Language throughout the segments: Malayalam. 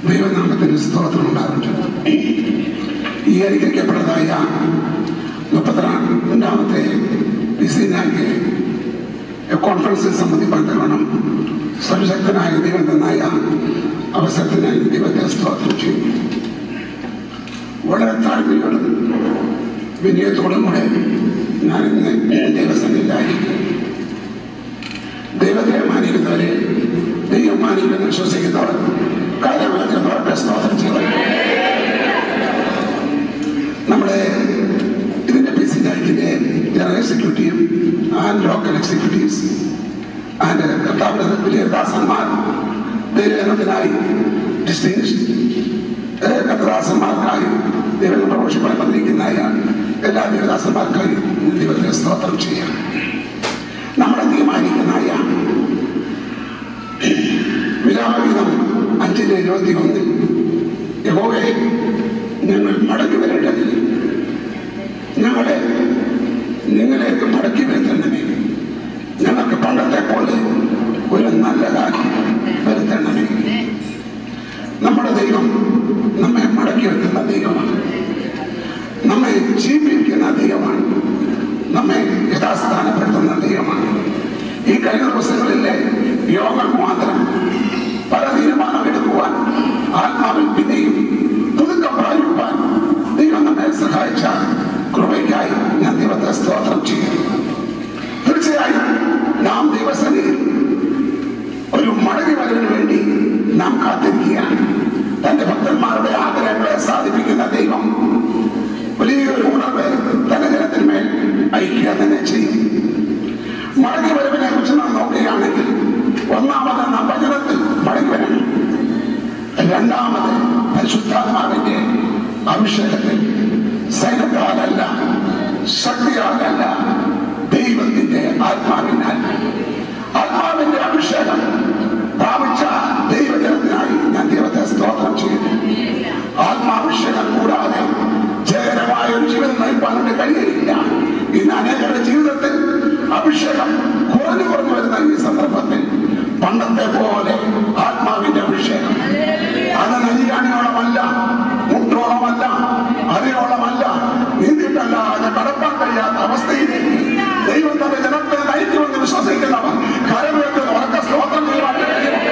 ദൈവനാമത്തിന് സ്തോത്രം ഉണ്ടാകട്ടെ ഈ അനുഗ്രഹിക്കപ്പെട്ടതായ മുപ്പത്തിരണ്ടാമത്തെ ഡിസൈനാക്കി കോൺഫറൻസിൽ സംബന്ധിപ്പാൻ വേണം സർവശക്തനായ ദൈവം തന്നായ അവസരത്തിനായി ദൈവത്തെ സ്തോത്രം ചെയ്യും വളരെ താഴ്മയോടും വിനയത്തോടും കൂടെ ഞാൻ ഇന്ന് ദൈവസന്നിധിയിലായിരിക്കും ദൈവത്തെ മാനിക്കുന്നവരെ ദൈവം മാനിക്കുന്ന വിശ്വസിക്കുന്നവർ കാര്യമാക്കുന്നവരുടെ സ്തോത്രം ചെയ്തവർ നമ്മുടെ ഇതിന്റെ പി സി ഡാറ്റിന്റെ general executive and local executives and കർത്താവിന്റെ വലിയ ദാസന്മാർ ദൈവജനത്തിനായി ഡിസ്റ്റിങ്ഷ് കർത്തദാസന്മാർക്കായി ദൈവം പ്രഘോഷിപ്പാൻ വന്നിരിക്കുന്നതായ എല്ലാ ദേവദാസന്മാർക്കായി ദൈവത്തെ സ്തോത്രം ചെയ്യാം നമ്മുടെ തീരുമാനിക്കുന്നതായ വിലാപഗീതം അഞ്ചിന്റെ ഇരുപത്തി ഒന്നിൽ യഹോവേ ഞങ്ങൾ മടങ്ങി വരേണ്ടത് ഞങ്ങളെ നിങ്ങളിലേക്ക് മടക്കി വരുത്തണമേ ഞങ്ങൾക്ക് പണ്ടത്തെ പോലെ ഒരു നല്ല കാര്യം വരുത്തണമേ നമ്മുടെ ദൈവം നമ്മെ മടക്കി വെക്കുന്ന ദൈവമാണ് നമ്മെ ജീവിപ്പിക്കുന്ന ദൈവമാണ് നമ്മെ യഥാസ്ഥാനപ്പെടുത്തുന്ന ദൈവമാണ് ഈ കഴിഞ്ഞ ദിവസങ്ങളിലെ യോഗം മാത്രം പല തീരുമാനം എടുക്കുവാൻ ആത്മാവിൽ പിന്നെയും പുതുക്കം പ്രാപിക്കുവാൻ ദൈവം നമ്മെ സഹായിച്ച കൃപയ്ക്കായി ഞാൻ ദൈവത്തെ സ്തോത്രം ചെയ്യും തീർച്ചയായും നാം ദൈവസന്നിധിയിൽ ഒരു മടങ്ങി വരവിന് വേണ്ടി നാം കാത്തിരിക്കുകയാണ് തന്റെ ഭക്തന്മാരുടെ ആഗ്രഹങ്ങളെ സാധിപ്പിക്കുന്ന ദൈവം വലിയൊരു ഉണർവ് തന്റെ ജനത്തിന്മേൽ ഐക്യ തന്നെ ചെയ്യും മടങ്ങി വരവിനെ കുറിച്ച് നാം നോക്കുകയാണെങ്കിൽ ഒന്നാമത് നാം വചനത്തിൽ മടങ്ങി വരണം രണ്ടാമത് പരിശുദ്ധാത്മാവിന്റെ അഭിഷേകത്തിൽ സൈന്യത്താലല്ല ശക്തിയാലല്ല ദൈവത്തിന്റെ ആത്മാവിനാൽ ആത്മാവിന്റെ അഭിഷേകം പ്രാപിച്ച ദൈവജനത്തിനായി ഞാൻ ദൈവത്തെ സ്തോത്രം ചെയ്യുന്നു ആത്മാഭിഷേകം കൂടാതെ ജയകരമായ ഒരു ജീവിതം നയിപ്പാനുണ്ട് കഴിയുകയില്ല ഇന്ന് അനേകരുടെ ജീവിതത്തിൽ അഭിഷേകം കുറഞ്ഞു കുറഞ്ഞു വരുന്ന ഈ സന്ദർഭത്തിൽ പണ്ടത്തെ പോലെ ആത്മാവിന്റെ അഭിഷേകം അത് നരികാണിയോളമല്ല മുട്ടോളമല്ല അതിനോളമല്ല നീന്തിട്ടല്ലാതെ കടപ്പാൻ കഴിയാത്ത അവസ്ഥയിലേക്ക് ദൈവം തന്റെ ജനത്തെ നയിക്കുമെന്ന് വിശ്വസിക്കുന്നവർ കരവേക്കുന്ന ഉറക്ക സ്തോത്രം ചെയ്യുവാൻ കഴിയുമോ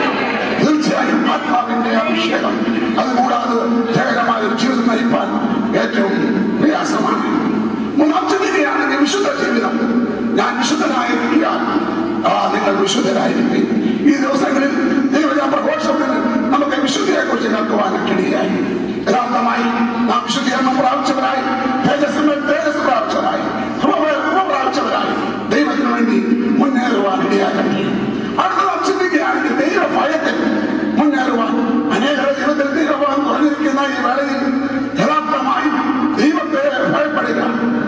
തീർച്ചയായും ആത്മാവിന്റെ അഭിഷേകം അതുകൂടാതെ ജയകരമായ ഒരു ജീവിതം നയിപ്പാൻ ഏറ്റവും പ്രയാസമാണ് മൂന്നാം ചിന്തിക്കുകയാണെങ്കിൽ വിശുദ്ധ ജീവിതം ഞാൻ വിശുദ്ധനായിരിക്കാൻ ആ നിങ്ങൾ വിശുദ്ധരായിരിക്കും ഈ ദിവസങ്ങളിൽ ദൈവജന പ്രഘോഷത്തിന് നമുക്ക് വിശുദ്ധിയെ കുറിച്ച് കേൾക്കുവാനൊക്കെ ഇടയായി യഥാർത്ഥമായി നാം വിശുദ്ധീകരണം പ്രാപിച്ചവരായി തേജസ്സിന്മേൽ തേജസ് പ്രാപിച്ചവരായി കൃപമേൽ കൃപ പ്രാപിച്ചവരായി ദൈവത്തിന് വേണ്ടി മുന്നേറുവാൻ ഇടയാക്കട്ടെ അടുത്ത നാം ചിന്തിക്കുകയാണെങ്കിൽ ദൈവ ഭയത്തിൽ മുന്നേറുവാൻ അനേകരുടെ ജീവിതത്തിൽ ദൈവഭയം കുറഞ്ഞിരിക്കുന്ന ഈ വേളയിൽ യഥാർത്ഥമായി ദൈവത്തെ ഭയപ്പെടുക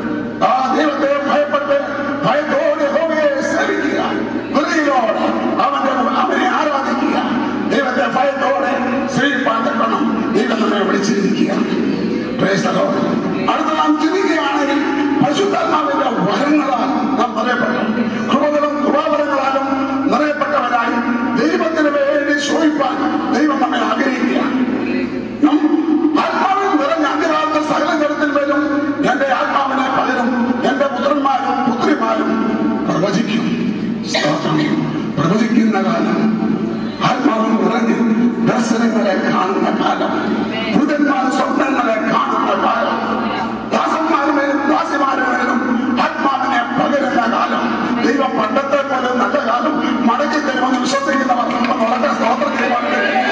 ആ ദൈവത്തെ ഭയപ്പെട്ട് ഭയത്തോടെ ഹോമയെ സേവിക്കുക ഹൃദയോടെ അവന്റെ അവനെ ആരാധിക്കുക ദൈവത്തെ ഭയത്തോടെ സേവിപ്പാൻ തക്കണം ദൈവം നമ്മെ വിളിച്ചിരിക്കുക Praise the Lord. അടുത്ത നാം ചിന്തിക്കുകയാണെങ്കിൽ പരിശുദ്ധാത്മാവിന്റെ വരങ്ങളാൽ നാം നിറയപ്പെട്ടു കൃപകളും കൃപാവരങ്ങളാലും നിറയപ്പെട്ടവരായി ദൈവത്തിന് വേണ്ടി ശോഭിപ്പാൻ ദൈവം നമ്മെ ആഗ്രഹിക്കുകയാണ് നാം ആത്മാവിൽ നിറഞ്ഞ അന്ത്യകാലത്ത് സകല ജനത്തിന്മേലും എന്റെ ആത്മാവിനെ പലരും എന്റെ പുത്രന്മാരും പുത്രിമാരും പ്രവചിക്കും സ്തോത്രം. പ്രവചിക്കുന്ന കാലം ആത്മാവിൽ നിറഞ്ഞ് ദർശനങ്ങളെ കാണുന്ന കാലം ഭൂതന്മാർ സ്വപ്നങ്ങളെ കാണുന്ന കാലം ദാസന്മാരുമേലും ദാസിമാരുമേലും ആത്മാവിനെ പകരുന്ന കാലം ദൈവം പണ്ടത്തെ പോലെ നല്ല കാലം മടക്കി തരുമെന്ന് വിശ്വസിക്കുന്നവർ ഒന്ന് ഉറക്കെ സ്തോത്രം ചെയ്യുവാൻ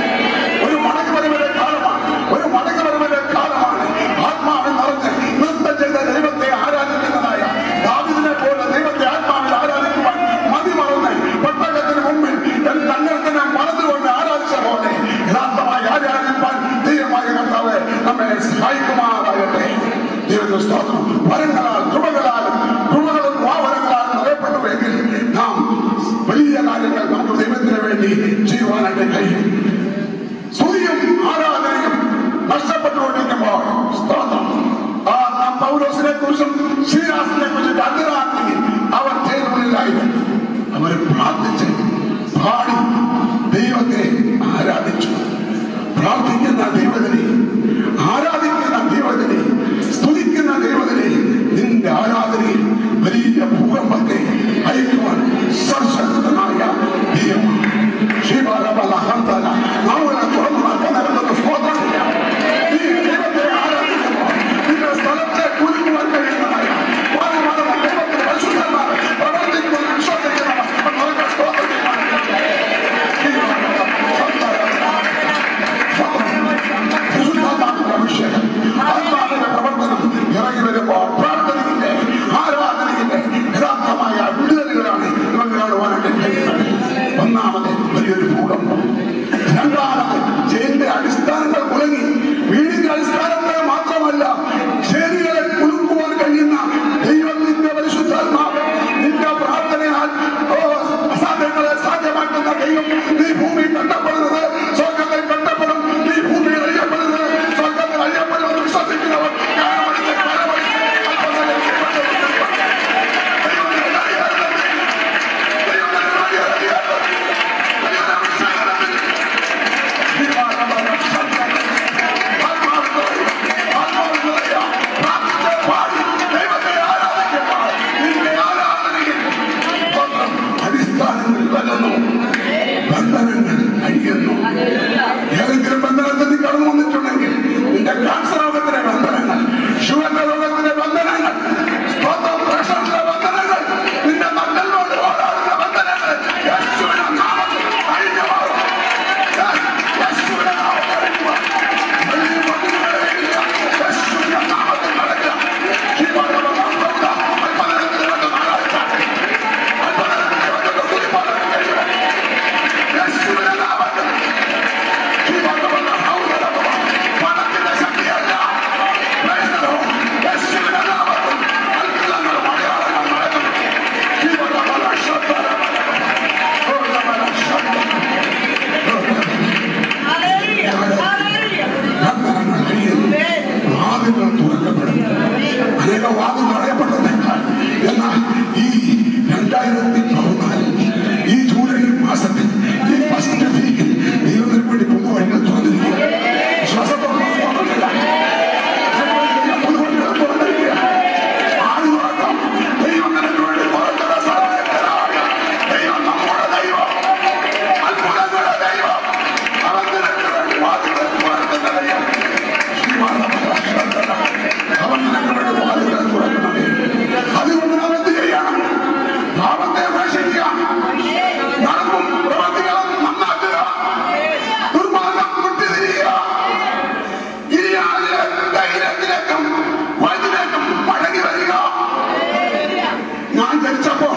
ഒരു മടങ്ങി വരവിന്റെ കാലമാണ് ഒരു മടങ്ങി വരവിന്റെ കാലമാണ് ആത്മാവിൽ നിറഞ്ഞ് നൃത്തം ചെയ്ത ദൈവത്തെ ആരാധിക്കുന്നതായ ദാവിദിനെ പോലെ ദൈവത്തെ ആത്മാവിൽ ആരാധിക്കുവാൻ മതി മറന്ന് പെട്ടകത്തിന് മുമ്പിൽ തൻ തങ്ങൾക്ക് മറന്നുകൊണ്ട് ആരാധിച്ച പോലെ യഥാർത്ഥമായി ആരാധിപ്പാൻ ദൈവമായ കർത്താവ് നമ്മെ സഹായിക്കുമാറാകട്ടെ ദൈവത്തിന്റെ സ്തോത്രം വരങ്ങളാൽ കൃപകളാലും കൃപകളും വാവരങ്ങളാൽ നിറയപ്പെട്ടുവെങ്കിൽ നാം വലിയ കാര്യങ്ങൾ നമുക്ക് ദൈവത്തിന് വേണ്ടി ചെയ്യുവാനായിട്ട് കഴിയും സ്തുതിയും ആരാധനയും നഷ്ടപ്പെട്ടുകൊണ്ടിരിക്കുമ്പോൾ സ്തോത്രം ആ നാം പൗലോസിനെ കുറിച്ചും ശ്രീരാസിനെ കുറിച്ചും അർദ്ധരാത്രി അവർ ജയിലുള്ളിലായിരുന്നു അവർ പ്രാർത്ഥിച്ച് പാടി ദൈവത്തെ ആരാധിച്ചു പ്രാർത്ഥിക്കുന്ന ദൈവത്തിനെ ആരാധിക്കുന്ന ദൈവത്തിനെ സ്തുതിക്കുന്ന ദൈവത്തിനെ നിന്റെ ആരാധനയിൽ വലിയ ഭൂകമ്പത്തെ അയക്കുവാൻ സർശക്തനായ ദൈവമാണ് ശിവരബല ഹന്തല നാവുകളെ തുറന്നു നടക്കുന്ന സ്തോത്രം ചെയ്യാം നീ ദൈവത്തെ ആരാധിക്കുമ്പോൾ നിന്റെ സ്ഥലത്തെ കുലുക്കുവാൻ കഴിയുന്നതായ വാദമാകുന്ന ദൈവത്തിന്റെ പരിശുദ്ധന്മാർ പ്രവർത്തിക്കുവാൻ വിശ്വസിക്കുന്നവർ നമുക്ക് സ്തോത്രം ചെയ്യാം പരിശുദ്ധാത്മാവിന്റെ അഭിഷേകം ആത്മാവിന്റെ പ്രവർത്തനം ഇറങ്ങി വരുമ്പോൾ പ്രാർത്ഥനയിലെ ആരാധനയിലെ യഥാർത്ഥമായ വിടുതലുകളാണ് നമുക്ക് കാണുവാനായിട്ട് കഴിയുന്നത് ഒന്നാമത് വലിയൊരു ഭൂകമ്പം രണ്ടാമത് ജയിലിന്റെ അടിസ്ഥാനങ്ങൾ കുലങ്ങി വീടിന്റെ അടിസ്ഥാനങ്ങൾ മാത്രമല്ല ശരികളെ കുലുക്കുവാൻ കഴിയുന്ന ദൈവത്തിന്റെ പരിശുദ്ധാത്മാവ് നിന്റെ പ്രാർത്ഥനയാൽ ഓ അസാധ്യങ്ങളെ സാധ്യമാക്കുന്ന ദൈവം നീ ഭൂമി കണ്ടപ്പെടുന്നത് സ്വർഗത്തിൽ കണ്ടപ്പെടും നീ ഭൂമിയിൽ അറിയപ്പെടുന്നത് സ്വർഗത്തിൽ അറിയപ്പെടുമെന്ന് വിശ്വസിക്കുന്നവർ ഞാനവിടുത്തെ കരമടിച്ച് അത്ഭുതങ്ങൾ ചെയ്യപ്പെട്ടു. ദൈവത്തിന്റെ കൈകാര്യത്തിൽ, ദൈവത്തിന്റെ കൈകാര്യത്തിൽ, ദൈവത്തിന്റെ അഭിഷേകത്തിൽ, ദൈവാത്മാവിന്റെ ശബ്ദത്തിൽ, ആത്മാവിന്റെ ആത്മാവിന്റെ പ്രാർത്ഥിച്ച് പാടി ദൈവത്തെ ആരാധിക്കുമ്പോൾ നിന്റെ ആരാധനയിൽ സ്തോത്രം അടിസ്ഥാനങ്ങളിൽ വരുന്നു ബന്ധനങ്ങൾ അഴിയുന്നു ഏതെങ്കിലും ബന്ധനത്തിൽ നീ കടന്നു വന്നിട്ടുണ്ടെങ്കിൽ നിന്റെ ക്യാൻസർ രോഗത്തിന്റെ ബന്ധനങ്ങൾ ഷുഗറിന്റെ രോഗത്തിന്റെ ബന്ധനങ്ങൾ സ്തോത്രം പ്രഷറിന്റെ ബന്ധനങ്ങൾ നിന്റെ നട്ടലിനോട് പോരാടുന്ന ബന്ധനങ്ങൾ യേശുവിന്റെ നാമത്തിൽ അഴിഞ്ഞു മാറും യേശു- യേശുവിന്റെ നാമത്തിൽ അഴിഞ്ഞു മാറും. വലിയ ബന്ധനങ്ങളെ ഇല്ല. യേശുവിന്റെ നാമത്തിൽ നടക്കുക. ജീവനുള്ള നാമത്തിലുള്ള അത്ഭുതത്തിന് വേണ്ട നാളാഴ്ച. അത്ഭുതത്തിന് വേണ്ട സ്തുതിപ്പാടം കഴിയുക. യേശുവിന്റെ നാമത്തിൽ ജീവനുള്ള ഹൗദരവ. പണത്തിന്റെ ശക്തിയല്ല. Praise the Lord. യേശുവിന്റെ നാമത്തിൽ അത്ഭുതങ്ങളും അടയാളങ്ങളും നടക്കുന്നു. ജീവനുള്ള ശബ്ദം. ഹൗദരവ ശബ്ദം. ബന്ധനങ്ങൾ കഴിയുന്നു വാതിലുകൾ തുറക്കപ്പെടും അനേക വാതിൽ അടയപ്പെട്ടതേക്കാൾ എന്നാൽ ഈ രണ്ടായിരത്തി പതിനാലിൽ ഈ ജൂലൈ മാസത്തിൽ ഈ ഫസ്റ്റ് വീക്കിൽ ദൈവത്തിന് വേണ്ടി പുതുവഴികൾ തുറന്നിരിക്കുക ശ്വാസത്തോടെ തുറന്നിരിക്കുക. പുതുവഴികൾ തുറന്നിരിക്കുക. ആളുകളടക്കം ദൈവം നിനക്ക് വേണ്ടി തുറക്കുന്ന സർവ്വശക്തനായ ദൈവം നമ്മുടെ ദൈവം അത്ഭുതങ്ങളുടെ ദൈവം അവൻ നിനക്ക് വേണ്ടി വാതിലുകൾ തുറക്കുന്ന ദൈവം അവൻ നിനക്ക് വേണ്ടി വാതിലുകൾ തുറക്കണമേ അതുകൊണ്ട് നാം എന്ത് ചെയ്യണം പാപത്തെ ഉപേക്ഷിക്കുക നടപ്പും പ്രവർത്തികളും നന്നാക്കുക ദുർമാർഗം വിട്ടുതിരിയുക ഇനിയാതിലെ ധൈര്യത്തിലേക്കും വഴിയിലേക്കും മടങ്ങി വരിക ഞാൻ ജനിച്ചപ്പോ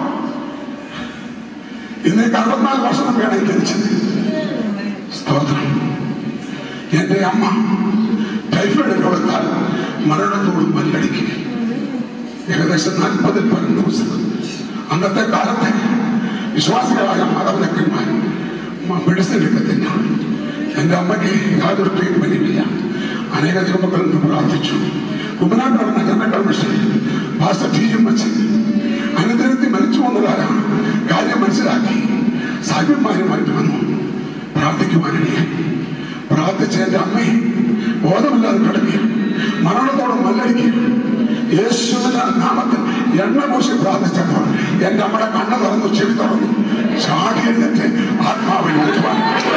ഇന്നേക്ക് അറുപത്തിനാല് വർഷം മുമ്പാണ് ഞാൻ ജനിച്ചത് സ്തോത്രം എന്റെ അമ്മ ടൈഫോയിഡ് രോഗത്താൽ മരണത്തോട് മല്ലടിക്കുക ഏകദേശം നാൽപ്പതിൽ പരം ദിവസം അന്നത്തെ കാലത്തെ വിശ്വാസികളായ മാതാപിതാക്കന്മാർ മെഡിസിൻ എടുക്കത്തില്ല എൻ്റെ അമ്മയ്ക്ക് യാതൊരു ട്രീറ്റ്മെന്റുമില്ല അനേക കുടുംബങ്ങളിൽ നിന്ന് പ്രാർത്ഥിച്ചു കുമ്പനാട്ടാണ് നഗര കമ്മീഷൻ പാസ്റ്റർ ടീച്ചും വെച്ച് അനുദിനത്തിൽ മരിച്ചു വന്നതാരാ കാര്യം മനസ്സിലാക്കി സാഹിബന്മാരുമായിട്ട് വന്നു പ്രാർത്ഥിക്കുവാനിടയായി പ്രാർത്ഥിച്ച എൻ്റെ അമ്മയെ ബോധമില്ലാതെ കിടക്കുക മരണത്തോടെ മല്ലടിക്കുക യേശുവിന്റെ നാമത്തിൽ എണ്ണ പൂശി പ്രാർത്ഥിച്ചപ്പോൾ എന്റെ അമ്മയുടെ കണ്ണ് തുറന്നു ചെവി തുറന്നു ചാടി എഴുന്നേറ്റ് ആത്മാവിൽ ഊറ്റുവാൻ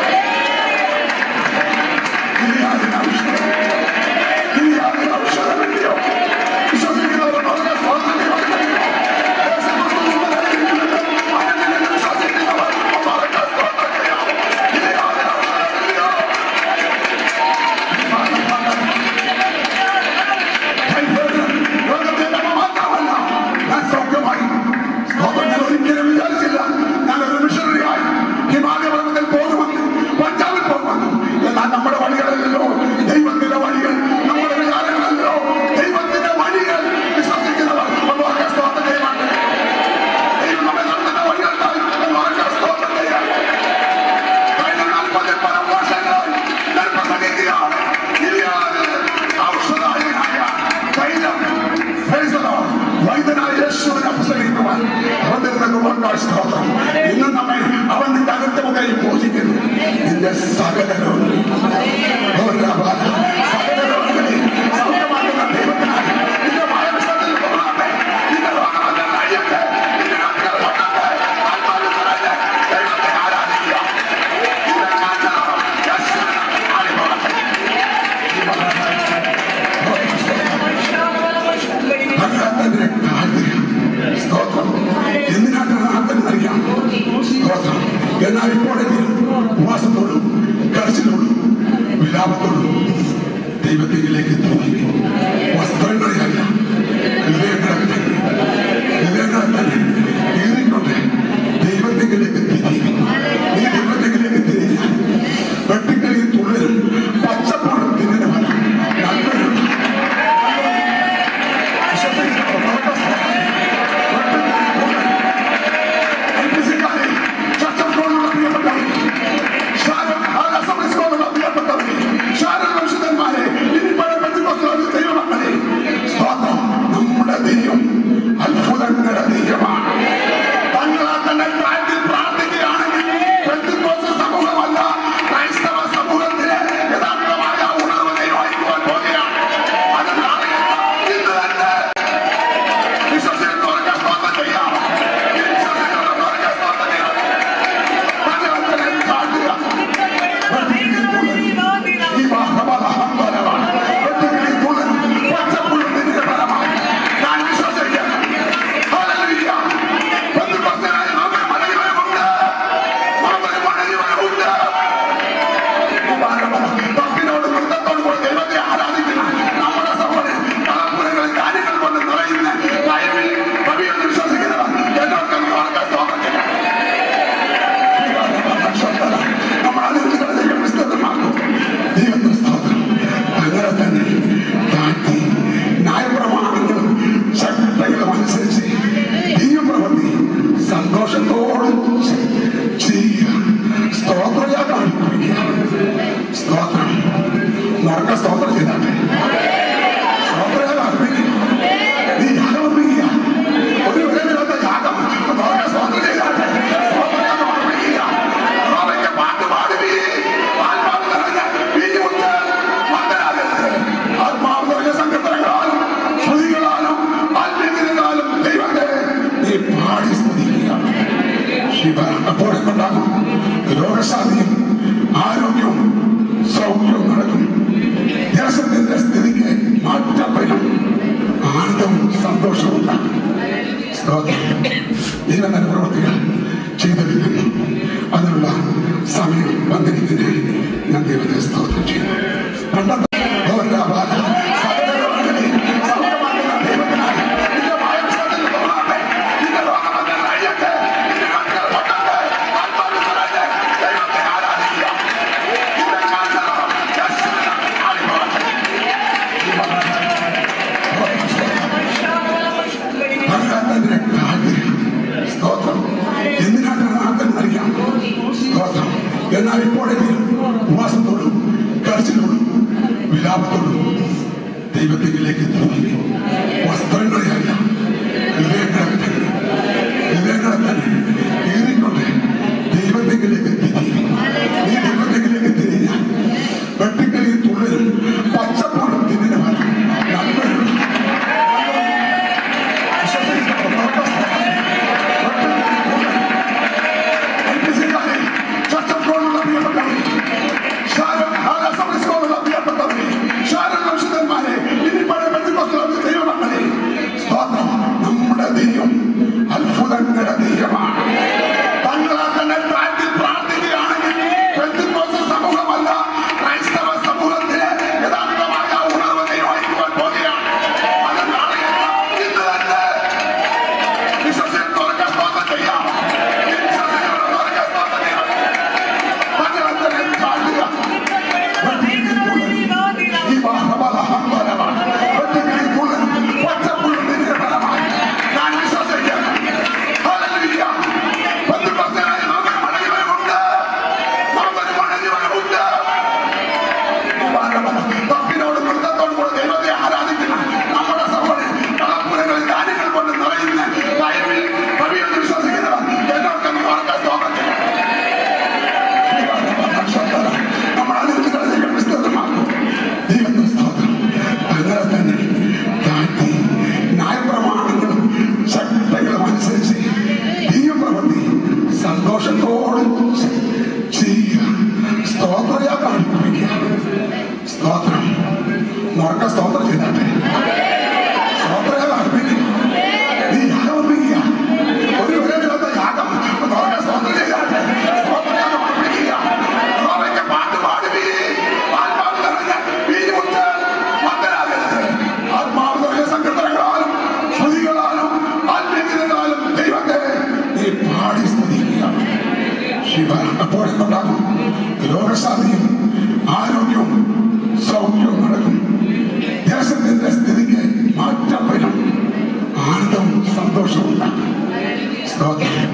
ഇനി അതിന് ഔഷധം ഇനി അതിന് ഔഷധമില്ലയോ വിശ്വസിക്കുന്നവർ വളരെ സ്വാതന്ത്ര്യമായിരിക്കും വിശ്വസിക്കുന്നവർ വളരെ സ്വാതന്ത്ര്യം ഇനി അതിന് ഔഷധമില്ലയോ ലോകത്തിന്റെ മാത്രമല്ല ഞാൻ സൗഖ്യമായി സ്തോത്രം ഞാൻ ഒരിക്കലും വിചാരിച്ചില്ല ഞാനൊരു മിഷണറിയായി ഹിമാലയ പർവ്വതത്തിൽ പോകുമെന്ന് സ്തോത്രം ദൈവത്തിലേക്ക് തോന്നി വസ്ത്രങ്ങളെയല്ല ഹൃദയങ്ങളെ തന്നെ ഹൃദയങ്ങളെ തന്നെ കീറിക്കൊണ്ട് ദൈവത്തിലേക്ക് തിരിയും നീ ദൈവത്തിലേക്ക് തിരിഞ്ഞാൽ വെട്ടിക്കളിയിൽ തുള്ളലും പച്ചപ്പുറം തിരിഞ്ഞ ഫലം നന്മയുണ്ട് വിശ്വസിക്കുന്നു. വെട്ടിക്കളിയിൽ തുള്ളൽ. ഐപിസിക്കാരെ, ചർച്ചക്കോടുള്ള പ്രിയപ്പെട്ടവരെ, ഷാരോൺ ഹാലസമിസ്കോടുള്ള പ്രിയപ്പെട്ടവരെ, ഷാരോൺ വംശജന്മാരെ, ഇനി പഴയ പെന്തക്കോസ്തുകാരുടെ ദൈവമക്കളെ, സ്തോത്രം. നമ്മുടെ ദൈവം അത്ഭുതങ്ങളുടെ ദൈവമാണ് തങ്ങളാൽ തന്നെ പ്രായത്തിൽ പ്രാർത്ഥിക്കുകയാണെങ്കിൽ പെന്തക്കോസ്ത് സമൂഹമല്ല ക്രൈസ്തവ സമൂഹത്തിന് യഥാർത്ഥമായ ഉണർവ് ദൈവമായിരിക്കുവാൻ പോകുകയാണ് അത് നാളെ ഇന്ന് തന്നെ വിശ്വസിക്കുന്നവർക്ക് സ്തോത്രം ചെയ്യാം വിശ്വസിക്കുന്നവർക്ക് സ്തോത്രം ചെയ്യാം മകളെ കാണുക ഈ മഹാബലഹംബരമാണ് വെട്ടുകിളി തുള്ളലും പച്ചപ്പുള്ളും നിന്റെ ഫലമായി ഞാൻ വിശ്വസിക്കുന്നു ഹല്ലേലൂയ പെന്തക്കോസ്തനായ നമുക്ക് മടങ്ങിവരവുണ്ട് നമുക്ക് മടങ്ങിവരവുണ്ട് ഭക്തിനോട് വൃത്തത്തോട് കൂടി ദൈവത്തെ ആരാധിക്കുന്ന നമ്മുടെ സഹോദരൻ കളപ്പുരങ്ങളിൽ കാര്യങ്ങൾ കൊണ്ട് നിറയുന്ന ദൈവത്തിൽ കവിയെന്ന് വിശ്വസിക്കുന്നവർ എന്നോർക്കും അവർക്ക് സ്തോത്രം ചെയ്യാം നമ്മൾ അതിർത്തികളിലേക്ക് വിസ്തൃതമാക്കും ദൈവത്തിന് സ്തോത്രം അങ്ങനെ തന്നെ താഴ്ത്തി ന്യായപ്രമാണങ്ങളും ശക്തികളും അനുസരിച്ച് ദൈവപ്രവൃത്തി സന്തോഷത്തോടും ചെയ്യുക സ്തോത്രയാതാണ് സ്തോത്രം നർക്ക സ്തോത്രം ചെയ്താട്ടെ സ്തോത്രയാഗം അർപ്പിക്കുക നീ യാഗം അർപ്പിക്കുക ഒരു വിലമില്ലാത്ത യാഗം നർക്ക സ്തോത്രം ചെയ്താട്ടെ സ്തോത്രയാഗം അർപ്പിക്കുക അവന്റെ പാട്ട് പാടുകയെ ആത്മാവ് നിറഞ്ഞ വീഞ്ഞു കുടിച്ച് മന്ദനാകരുത് ആത്മാവ് നിറഞ്ഞ സങ്കീർത്തനങ്ങളാലും ശ്രുതികളാലും ആത്മീയങ്ങളാലും ദൈവത്തെ നീ പാടി സ്തുതിക്കുക ശിവ അപ്പോഴെന്നുണ്ടാകും രോഗശാന്തിയും ആരോഗ്യവും സൗഖ്യവും നടക്കും ദേശത്തിന്റെ സ്ഥിതിക്ക് മാറ്റം വരും ആനന്ദവും സന്തോഷവും ഉണ്ടാകും സ്തോത്രം ദൈവം തന്നെ പ്രവൃത്തികൾ ചെയ്തെടുക്കുന്നു അതിനുള്ള സമയം വന്നിരിക്കുന്നതിന് ഞാൻ ദൈവത്തെ സ്തോത്രം ചെയ്യുന്നു പണ്ടത്തെ ഗൗരവബാധ, സകലരോഗങ്ങളെ സൗഖ്യമാക്കുന്ന ദൈവത്തിനായി നിത്യമായ വിശ്വാസത്തിൽ തോന്നാട്ടെ. നിന്റെ രോഗമെന്ന് കഴിയട്ടെ. നിന്റെ കണ്ണുകൾ പൊട്ടട്ടെ. ആത്മാവിൽ നിറഞ്ഞ് ദൈവത്തെ ആരാധിക്കുക. നിന്റെ കാഴ്ചകൾ യേശുവിന് ആടിപ്പോകട്ടെ. ഭഗവാന്റെ കാര്യം സ്തോത്രം എന്തിനാണ് ആർക്കും അറിയാം സ്തോത്രം എന്നാൽ ഇപ്പോഴെങ്കിലും ഉപവാസത്തോടും കരച്ചിലോടും വിലാപത്തോടും ദൈവത്തിലേക്ക് തോന്നി വസ്ത്രങ്ങളെയല്ല ഹൃദയങ്ങളെ തന്നെ ഹൃദയങ്ങളെ തന്നെ കീറിക്കൊണ്ട് ദൈവത്തിലേക്ക് തിരിയും നീ ദൈവത്തിലേക്ക് തിരിഞ്ഞാൽ വെട്ടിക്കളിയിൽ തുള്ളലും പച്ചപ്പുറം തിരിഞ്ഞ ഫലം നന്മയുണ്ട് ഷാരോൺ ഹാലസമിസ്കോടുള്ള പ്രിയപ്പെട്ടവരെ, ഷാരോൺ വംശജന്മാരെ, ഇനി പഴയ പെന്തക്കോസ്തുകാരുടെ ദൈവമക്കളെ,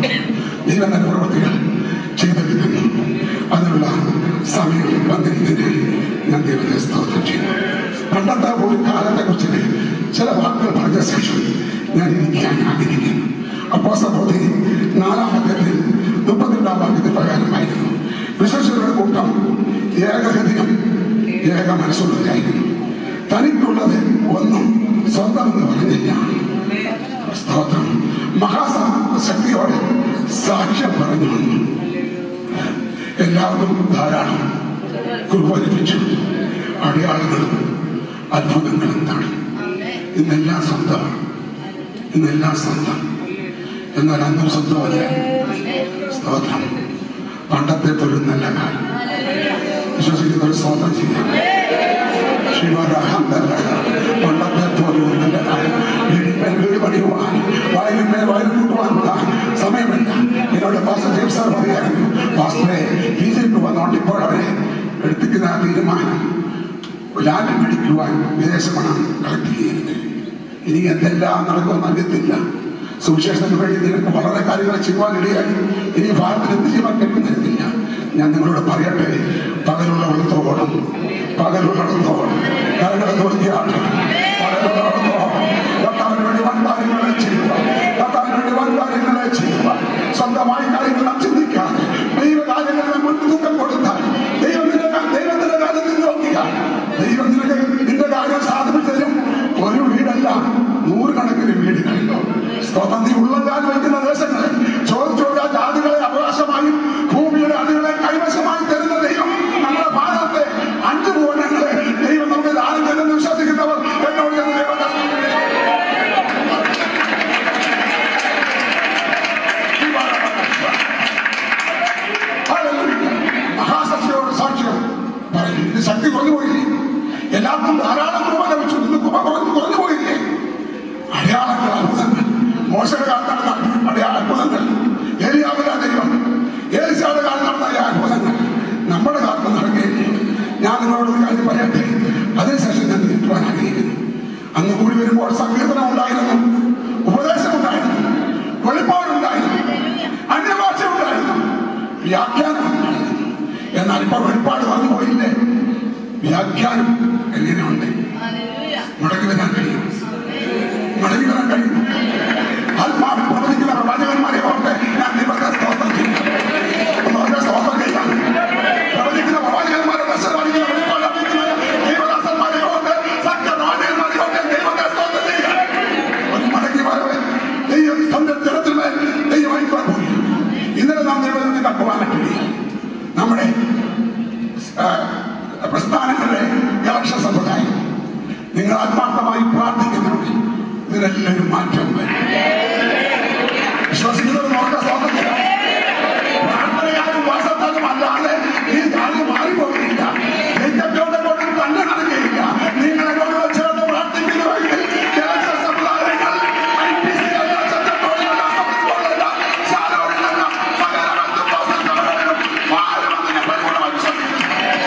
ദൈവം നല്ല പ്രവൃത്തികൾ ചെയ്തിരിക്കുന്നു അതിനുള്ള സമയം വന്നിരിക്കുന്നതിന് ഞാൻ ദൈവത്തെ സ്തോത്രം ചെയ്യുന്നു പണ്ടത്തെ ഒരു കാലത്തെ കുറിച്ച് ചില വാക്കുകൾ പറഞ്ഞ ശേഷം ഞാൻ ഇരിക്കാൻ ആഗ്രഹിക്കുന്നു അപ്പോ സഹോദരി നാലാമത്തെ മുപ്പത്തിരണ്ടാം വാക്യത്തിൽ പ്രകാരമായിരുന്നു വിശ്വസികളുടെ കൂട്ടം ഏകഹൃദയം ഏക മനസ്സുള്ളവരായിരുന്നു തനിക്കുള്ളത് ഒന്നും സ്വന്തമെന്ന് പറഞ്ഞില്ല സ്തോത്രം മഹാശക്തിയോടെ സാക്ഷ്യം പറഞ്ഞു വന്നു എല്ലാവർക്കും ധാരാളം കൃപ ലഭിച്ചു അടയാളങ്ങളും അത്ഭുതങ്ങളും എന്താണ് ഇന്നെല്ലാം സ്വന്തം ഇന്നെല്ലാം സ്വന്തം എന്നാൽ അന്നും സ്വന്തമല്ല സ്തോത്രം പണ്ടത്തെ പോലും നല്ല കാലം വിശ്വസിക്കുന്നവർ സ്തോത്രം ചെയ്യാം പണ്ടത്തെ പോലും നല്ല കാലം വീടിന്മേൽ വീട് പണിയുവാൻ വയലിന്മേൽ വയൽ കൂട്ടുവാനുള്ള സമയമില്ല എന്നോട് പാസ്റ്റർ ജെയിംസ് സാർ പറയായിരുന്നു പാസ്റ്ററെ ബി ജെ പി വന്നോണ്ട് ഇപ്പോൾ അവരെ എടുത്തിക്കുന്ന ആ തീരുമാനം ലാൻഡ് മേടിക്കുവാൻ വിദേശ പണം കളക്ട് ചെയ്യുന്നത് ഇനി എന്തെല്ലാം നടക്കുമെന്ന് അറിയത്തില്ല സുവിശേഷത്തിന് വേണ്ടി നിനക്ക് വളരെ കാര്യങ്ങൾ ചെയ്യുവാൻ ഇടയായി ഇനി ഭാരതത്തിൽ എന്ത് ചെയ്യുവാൻ കഴിയുന്നില്ല ഞാൻ നിങ്ങളോട് പറയട്ടെ പകലുള്ളവളത്തോളം പകലുള്ളവളത്തോളം കരകളെ നോക്കിയാണ് പകലുള്ളവളത്തോളം കർത്താവിന് വേണ്ടി വൻ കാര്യങ്ങളെ ചെയ്യുവാൻ കർത്താവിന് വേണ്ടി വൻ കാര്യങ്ങളെ ചെയ്യുവാൻ സ്വന്തമായി കാര്യങ്ങൾ നാം ചിന്തിക്കാതെ ദൈവകാര്യങ്ങളെ മുൻതൂക്കം കൊടുത്താൽ ദൈവം നിന്റെ ദൈവത്തിന്റെ കാര്യത്തിൽ നോക്കിയാൽ ദൈവം നിനക്ക് നിന്റെ കാര്യം സാധിപ്പിച്ചു തരും ഒരു വീടല്ല നൂറുകണക്കിന് വീടുകൾ സ്തോത്രം നീ ഉള്ളങ്കാൽ വയ്ക്കുന്ന ദേശങ്ങളിൽ ചോദിച്ചോടുക ജാതികളെ അവകാശമായും ഭൂമിയുടെ അതികളെ കൈവശമായി തരുന്ന ദൈവം നമ്മുടെ ഭാരതത്തെ അഞ്ച് ഭൂഖണ്ഡങ്ങളെ ദൈവം നമുക്ക് ദാനം തരുമെന്ന് വിശ്വസിക്കുന്നവർ എന്നോട് ചെന്ന് ദൈവത്തെ മഹാശക്തിയോട് സാക്ഷ്യം പറഞ്ഞു ഇത് ശക്തി കുറഞ്ഞു പോയില്ലേ എല്ലാവർക്കും ധാരാളം കൃപ ലഭിച്ചു ഇന്ന് കൃപ കുറഞ്ഞു കുറഞ്ഞു പോയില്ലേ അടയാളങ്ങൾ അത്ഭുതങ്ങൾ മോശയുടെ കാലത്ത് നടന്ന അടയാള അത്ഭുതങ്ങൾ ഏലിയാവിലെ ദൈവം ഏലിശായുടെ കാലത്ത് നടന്ന ഈ അത്ഭുതങ്ങൾ നമ്മുടെ കാലത്ത് നടക്കുകയില്ലേ ഞാൻ നിങ്ങളോട് ഒരു കാര്യം പറയട്ടെ അതിനുശേഷം ഞാൻ നീട്ടുവാൻ ആഗ്രഹിക്കുന്നു അന്ന് കൂടി വരുമ്പോൾ സങ്കീർത്തനം ഉണ്ടായിരുന്നു ഉപദേശം ഉണ്ടായിരുന്നു വെളിപ്പാടുണ്ടായിരുന്നു അന്യഭാഷ ഉണ്ടായിരുന്നു വ്യാഖ്യാനം ഉണ്ടായിരുന്നു എന്നാൽ ഇപ്പൊ വെളിപ്പാട് വന്നു പോയില്ലേ വ്യാഖ്യാനം എങ്ങനെയുണ്ട് മുടങ്ങി വരാൻ കഴിയും മടങ്ങി വരാൻ കഴിയും ആത്മാവിൽ പ്രവചിക്കുന്ന പ്രവാചകന്മാരെ ഓർത്ത് ഞാൻ നിങ്ങളുടെ സ്തോത്രം ചെയ്യും ഒന്നോടെ സ്തോത്രം ചെയ്യാം പ്രവചിക്കുന്ന പ്രവാചകന്മാരെ ദർശനമായിരിക്കുന്ന വെളിപ്പാട് അറിയിക്കുന്ന ദൈവദാസന്മാരെ ഓർത്ത് സത്യപ്രവാചകന്മാരെ ഓർത്ത് ദൈവത്തെ സ്തോത്രം ചെയ്യാം ഒരു മടങ്ങി വരവ് ദൈവം സ്വന്തം ജനത്തിന്മേൽ ദൈവമായി പോയി ഇന്നലെ നാം ദൈവത്തിൽ കണ്ടുവാനായിട്ടില്ല നമ്മുടെ ആ, പ്രസ്ഥാനങ്ങളുടെ ഇലക്ഷൻ സമ്പ്രദായം നിങ്ങൾ ആത്മാർത്ഥമായി പ്രാർത്ഥിക്കുന്നുണ്ട് ഇതിനെല്ലാം ഒരു മാറ്റം വരും വിശ്വസിക്കുന്നവർ നോക്കേണ്ട സ്വാതന്ത്ര്യം പ്രാർത്ഥനയാലും വാസത്താലും അല്ലാതെ ഈ ജാതി മാറിപ്പോകില്ല ദൈവത്തോടെ കൊണ്ട് തന്നെ നടക്കുകയില്ല നിങ്ങൾ എന്നോട് ചേർന്ന് പ്രാർത്ഥിക്കുന്നുവെങ്കിൽ ഇലക്ഷൻ സമ്പ്രദായങ്ങൾ IPC അല്ല, ചട്ടക്കൂടിലല്ല, സമിതികളല്ല, ശാലോടിലല്ല, സകല ബന്ധുക്കോസ സഭകളിലും മാറുമെന്ന് പരിപൂർണ്ണമായി വിശ്വസിക്കുന്നു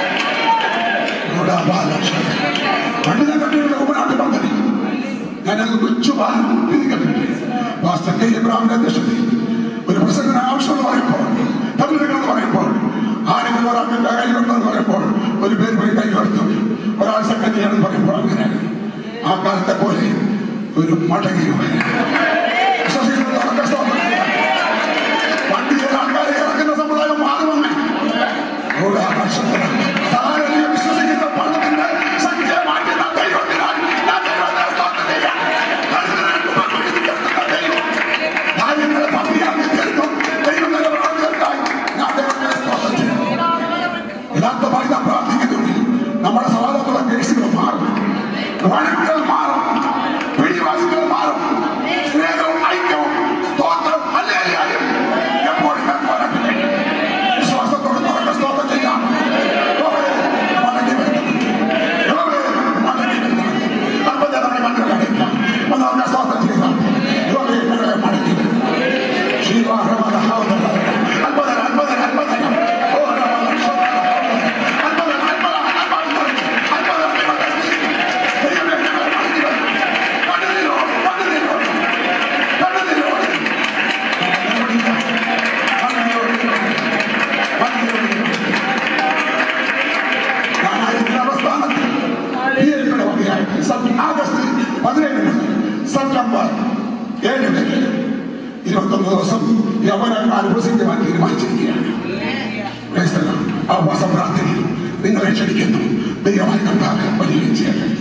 പണ്ട് ഞാൻ കണ്ടിട്ടുള്ള കുമ്പനാട്ട് പദ്ധതി ഞാനത് കൊച്ചു ബാലൻ കണ്ടിട്ടുണ്ട് പാസ്റ്റർ കെ ഇബ്രാഹിമിന്റെ അധ്യക്ഷതയിൽ ഒരു പ്രസംഗത്തിന് ആവശ്യമെന്ന് പറയുമ്പോൾ തമിഴ് പറയുമ്പോൾ ആരെങ്കിലും ഒരാൾക്ക് കൈ ഉണ്ടെന്ന് പറയുമ്പോൾ ഒരു പേര് പോയി കൈ ഉയർത്തും ഒരാൾ സെക്രട്ടറിയാണെന്ന് പറയുമ്പോൾ അങ്ങനെ ആ കാലത്തെ പോലെ ഒരു മടങ്ങി വരും. വിശ്വസിക്കുന്നവർക്ക് സ്തോത്രം ചെയ്യാം. വണ്ടിയിൽ ആൾക്കാരെ ഇറക്കുന്ന സമ്പ്രദായം മാറുമെന്ന് സാരഥിയെ വിശ്വസിക്കുന്ന പണത്തിന്റെ സംഖ്യ മാറ്റുന്ന ദൈവത്തിനാൽ ഞാൻ ദൈവത്തെ സ്തോത്രം ചെയ്യാം. ദരിദ്രർക്ക് പങ്കുവെക്കുന്ന ദൈവം. കാര്യങ്ങളെ ഭംഗിയാക്കി തരുന്നു. ദൈവം തന്നെ പ്രവർത്തികർക്കായി ഞാൻ ദൈവത്തെ സ്തോത്രം ചെയ്യും. യഥാർത്ഥമായി നാം പ്രാർത്ഥിക്കുന്നുണ്ട് നമ്മുടെ സഹോദരങ്ങളുടെ കേസുകൾ മാറും വഴക്കുകൾ മാറും പിടിവാസികൾ മാറും സ്നേഹവും ഐക്യവും സ്തോത്രം അല്ലേലും എപ്പോഴും ഞാൻ പോരാട്ടില്ല വിശ്വാസത്തോടെ തുറക്ക സ്തോത്രം ചെയ്യാം യഹോവേ, മടങ്ങി വരുന്നവൻ. യഹോവേ, മടങ്ങി വരുന്നവൻ. അല്പം നേരം നമ്മുടെ മക്കളെ അടയ്ക്കാം. ഒന്ന് നമുക്ക് സ്തോത്രം ചെയ്യാം. യഹോവേ, ഞങ്ങളെ മടങ്ങി വരുന്നവൻ. ശിവാഹമന ഹൗദന. അല്പം നേരം, അല്പം നേരം, അല്പം നേരം. ഓ, രമണ, ശോഭന, അല്പം നേരം, അല്പം നേരം, അല്പം നേരം, അല്പം നേരം ദൈവത്തെ സ്തുതിക്കാം. ദൈവമേ, ഞങ്ങളെ മടങ്ങി ഏഴ് പേര് ഇരുപത്തൊന്ന് ദിവസം യവനക്കാർ പ്രസംഗിക്കുവാൻ തീരുമാനിച്ചിരിക്കുകയാണ് Praise the Lord. ആ ഉപവാസ പ്രാർത്ഥനയിൽ നിങ്ങളെ ക്ഷണിക്കുന്നു ദൈവമായി കണ്ടാൽ വലിയ ചെയ്യട്ടെ